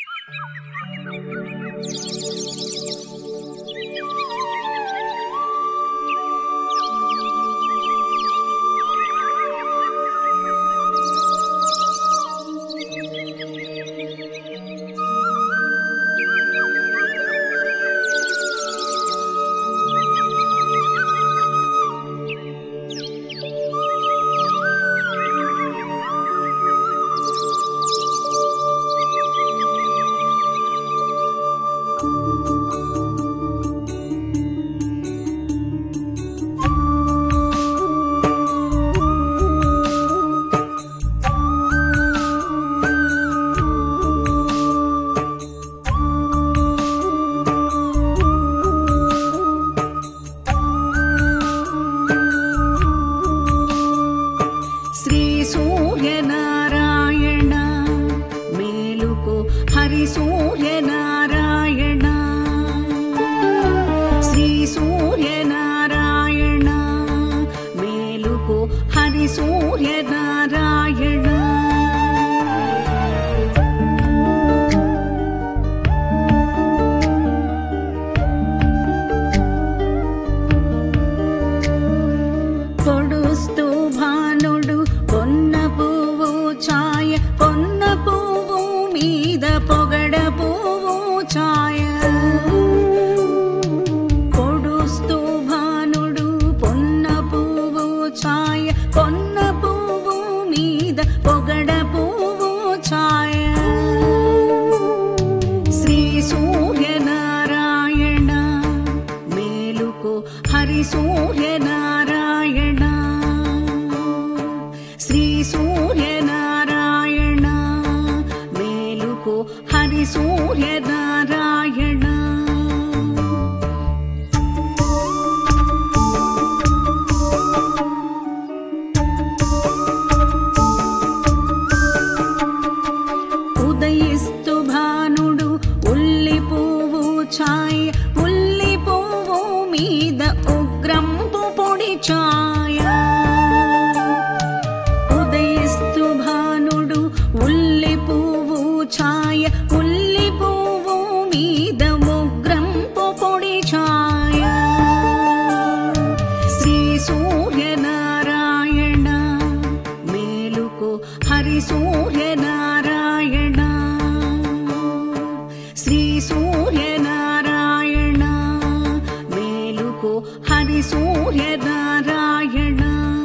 శ్రీ సూర్యనారాయణ మేలుకో హరి సూర్యనారాయణ శ్రీ సూర్యనారాయణ మేలుకో హరి సూర్యనారాయణ పొడుస్తూ భానుడు పొన్న పువ్వు ఛాయ పొన్న పువ్వు మీద పొగడ పువ్వు ఛాయ పొడుస్తూ భానుడు పొన్న పువ్వు ఛాయ పొన్న పువ్వు మీద పొగడ పువ్వు ఛాయ శ్రీ సూర్యనారాయణ మేలుకో హరి సూర్యనారాయణ శ్రీ సూర్యనారాయణ మేలుకో హరి సూర్యనారాయణ ఉదయిస్తు భానుడు ఉల్లి పువ్వు ఛాయ ఉల్లి పువ్వు మీద ఉగ్రంపు పొడి ఛాయ ఉదయిస్తు భానుడు ఉల్లి పువ్వు ఛాయ ఉల్లి పువ్వు మీద ఉగ్రంపు పొడి ఛాయ శ్రీ సూర్యనారాయణ మేలుకో హరి సూర్యనారాయణ శ్రీ సూర్యనారాయణ మేలుకో హరి సూర్యనారాయణ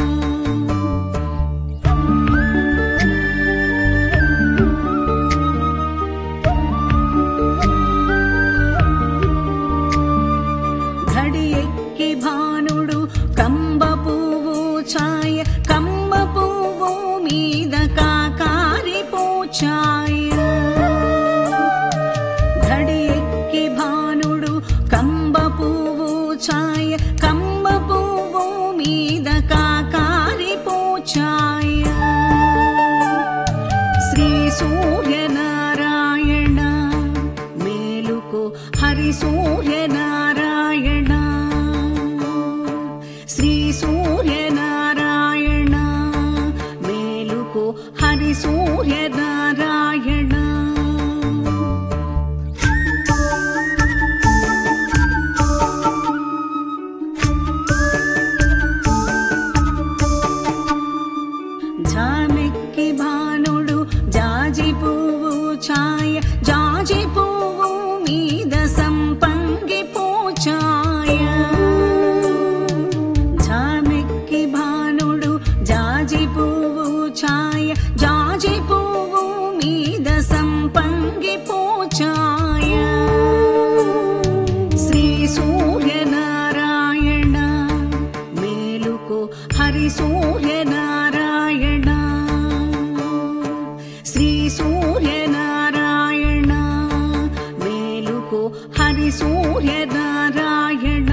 ఘడి ఎక్కి భానుడు కంబ పువ్వు ఛాయ కంబ పువ్వు మీద కాకారి పూచాయ ఘడి ఎక్కి భానుడు కంబ పువ్వు ఛాయ కంబ పువ్వు మీద కాకారి పూచాయ శ్రీ సూర్యనారాయణ మేలుకో హరి సూర్యనారాయణ శ్రీ సూర్యనారాయణ మేలుకో హరి సూర్యనారాయణ జామెక్కి భానుడు జాజి పువ్వు ఛాయ జాజి పువ్వు మీద సంపంగి పూచాయ జామెక్కి భానుడు జాజి పువ్వు ఛాయ జాజి పువ్వు మీద సంపంగి పూచాయ శ్రీ సూర్యనారాయణ మేలుకో హరి సూర్యనారాయణ శ్రీ సూర్యనారాయణ మేలుకో హరి సూర్యనారాయణ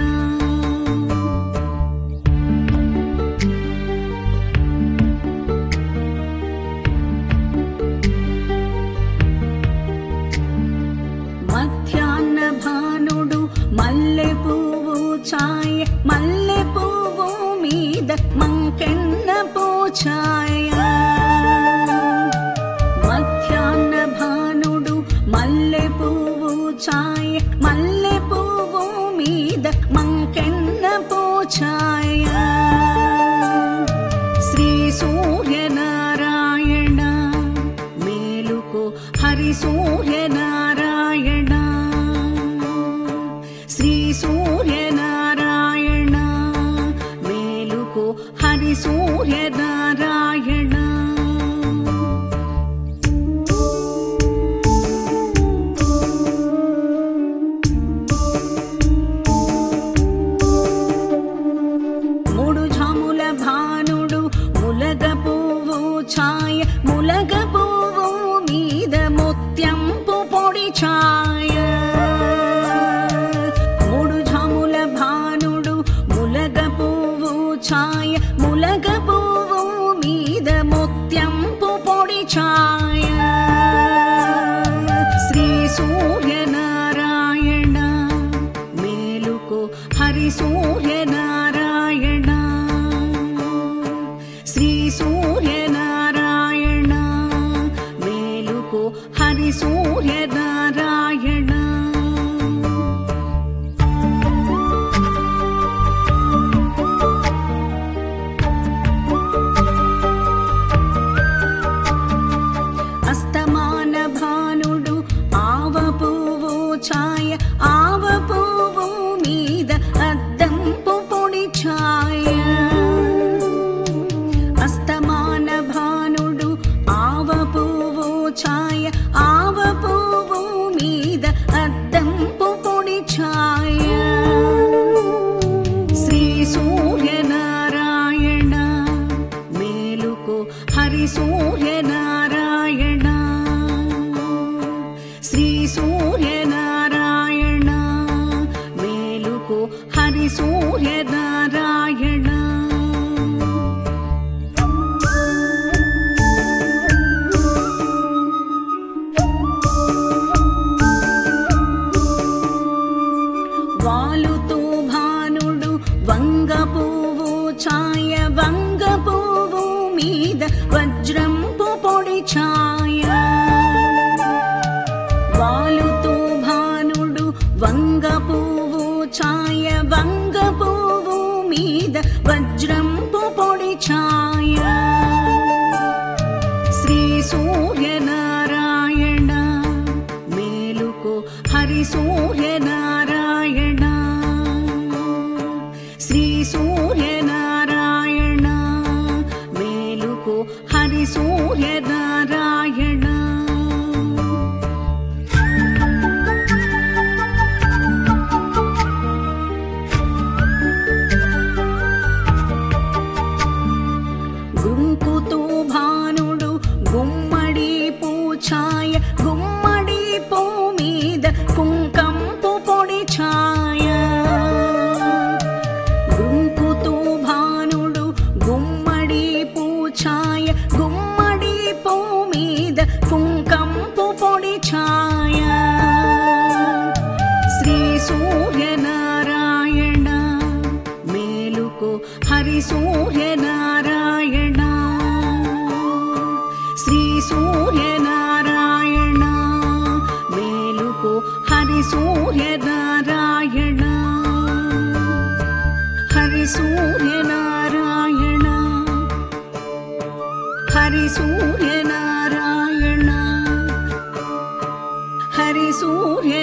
మధ్యాహ్న భానుడు మల్లె పువ్వు ఛాయ మల్లె పువ్వు మీద మంకెన్న పూఛాయ మధ్యాహ్న భానుడు మల్లె పూచాయ మల్లె పువ్వు మీద మంకెన్న పూచాయ శ్రీ సూర్యనారాయణ మేలుకో హరి సూర్యనారాయణ శ్రీ సూర్యనారాయణ మేలుకో హరి సూర్యనారాయణ మూడు ఝాముల భానుడు ములగ పువ్వు ఛాయ ములగ పువ్వు మీద ముత్యంపు పొడి ఛాయ మూడు ఝాముల భానుడు ములగ పువ్వు ఛాయ ములగ పువ్వు మీద ముత్యంపు పొడి ఛాయ శ్రీ సూర్యనారాయణ మేలుకో హరి సూర్యనారాయణ శ్రీ సూర్యనారాయణ మేలుకో హరి సూర్యనారాయణ అస్తమాన భానుడు ఆవ పువ్వు ఛాయ ఆవ పువ్వు మీద అద్దంపు పొడి ఛాయ అస్తమాన భానుడు ఆవ పువ్వు ఛాయ ఆవ పువ్వు మీద అద్దంపు పొడి ఛాయ శ్రీ సూర్యనారాయణ మేలుకో హరి సూర్యనారాయణ శ్రీ సూర్యనారాయణ మేలుకో హరి సూర్యనారాయణ వాలుతూ భానుడు వంగ పువ్వు ఛాయ వంగ పువ్వు మీద వజ్రంపు పొడి ఛాయ వాలుతూ భానుడు వంగ పువ్వు ఛాయ వంగ పువ్వు మీద వజ్రంపు పొడి ఛాయ శ్రీ సూర్యనారాయణ మేలుకో హరి సూర్యనారాయణ శ్రీ సూర్యనారాయణ మేలుకో హరి సూర్యనారాయణ గుంకుతూ భానుడు గుమ్మడి పూఛాయ గుమ్మడి పూ మీద కుంకంపు పొడి ఛాయ గుంకుతూ భానుడు గుమ్మడి పూఛాయ గుమ్మడి పూ మీద కుంకంపు పొడి ఛాయ శ్రీ సూర్యనారాయణ మేలుకో హరి సూర్యనారాయణ శ్రీ సూర్యనారాయణ మేలుకో హరి సూర్యనారాయణ హరి సూర్యనారాయణ హరి సూర్యనారాయణ హరి సూర్య